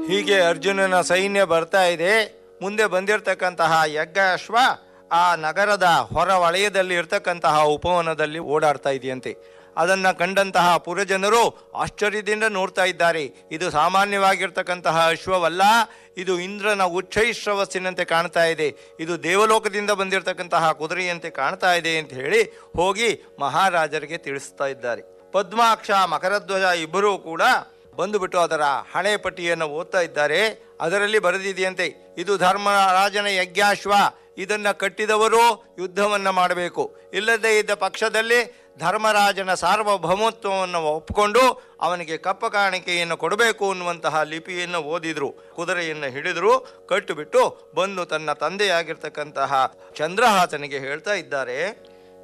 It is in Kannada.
ಹೀಗೆ ಅರ್ಜುನನ ಸೈನ್ಯ ಬರ್ತಾ ಇದೆ ಮುಂದೆ ಬಂದಿರತಕ್ಕಂತಹ ಯಜ್ಞಾಶ್ವ ಆ ನಗರದ ಹೊರ ವಲಯದಲ್ಲಿ ಇರ್ತಕ್ಕಂತಹ ಉಪವನದಲ್ಲಿ ಓಡಾಡ್ತಾ ಇದೆಯಂತೆ ಅದನ್ನ ಕಂಡಂತಹ ಪುರಜನರು ಆಶ್ಚರ್ಯದಿಂದ ನೋಡ್ತಾ ಇದ್ದಾರೆ ಇದು ಸಾಮಾನ್ಯವಾಗಿರ್ತಕ್ಕಂತಹ ಅಶ್ವವಲ್ಲ ಇದು ಇಂದ್ರನ ಉಚ್ಚೈಶ್ರವಸ್ಸಿನಂತೆ ಕಾಣ್ತಾ ಇದೆ ಇದು ದೇವಲೋಕದಿಂದ ಬಂದಿರತಕ್ಕಂತಹ ಕುದುರೆಯಂತೆ ಕಾಣ್ತಾ ಇದೆ ಅಂತ ಹೇಳಿ ಹೋಗಿ ಮಹಾರಾಜರಿಗೆ ತಿಳಿಸ್ತಾ ಇದ್ದಾರೆ ಪದ್ಮಾಕ್ಷ ಮಕರಧ್ವಜ ಇಬ್ಬರೂ ಕೂಡ ಬಂದುಬಿಟ್ಟು ಅದರ ಹಣೆ ಪಟ್ಟಿಯನ್ನು ಓದ್ತಾ ಇದ್ದಾರೆ ಅದರಲ್ಲಿ ಬರೆದಿದೆಯಂತೆ ಇದು ಧರ್ಮರಾಜನ ಯಜ್ಞಾಶ್ವ ಇದನ್ನ ಕಟ್ಟಿದವರು ಯುದ್ಧವನ್ನ ಮಾಡಬೇಕು ಇಲ್ಲದೇ ಇದ್ದ ಪಕ್ಷದಲ್ಲಿ ಧರ್ಮರಾಜನ ಸಾರ್ವಭೌಮತ್ವವನ್ನು ಒಪ್ಪಿಕೊಂಡು ಅವನಿಗೆ ಕಪ್ಪ ಕಾಣಿಕೆಯನ್ನು ಕೊಡಬೇಕು ಅನ್ನುವಂತಹ ಲಿಪಿಯನ್ನು ಓದಿದ್ರು ಕುದುರೆಯನ್ನು ಹಿಡಿದ್ರು ಕಟ್ಟಿಬಿಟ್ಟು ಬಂದು ತನ್ನ ತಂದೆಯಾಗಿರ್ತಕ್ಕಂತಹ ಚಂದ್ರಹಾಸನಿಗೆ ಹೇಳ್ತಾ ಇದ್ದಾರೆ